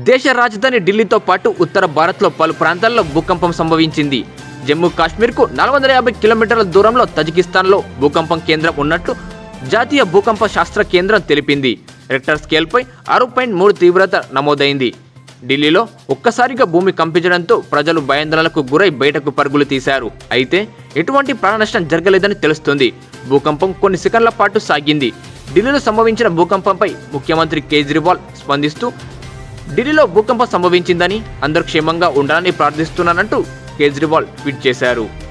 దేశ రాజధాని ఢిల్లీతో పాటు ఉత్తర భారత్లో పలు ప్రాంతాల్లో భూకంపం సంభవించింది జమ్మూ కాశ్మీర్కు నాలుగు వందల యాభై కిలోమీటర్ల దూరంలో తజికిస్తాన్లో భూకంపం కేంద్రం ఉన్నట్టు జాతీయ భూకంప శాస్త్ర కేంద్రం తెలిపింది రెక్టర్ స్కేల్పై ఆరు పాయింట్ మూడు తీవ్రత నమోదైంది ఢిల్లీలో ఒక్కసారిగా భూమి కంపించడంతో ప్రజలు భయాందోళనకు గురై బయటకు పరుగులు తీశారు అయితే ఎటువంటి ప్రాణనష్టం జరగలేదని తెలుస్తోంది భూకంపం కొన్ని సెకండ్ల పాటు సాగింది ఢిల్లీలో సంభవించిన భూకంపంపై ముఖ్యమంత్రి కేజ్రీవాల్ స్పందిస్తూ ఢిల్లీలో భూకంపం సంభవించిందని అందరూ క్షేమంగా ఉండాలని ప్రార్థిస్తున్నానంటూ కేజ్రీవాల్ ట్వీట్ చేశారు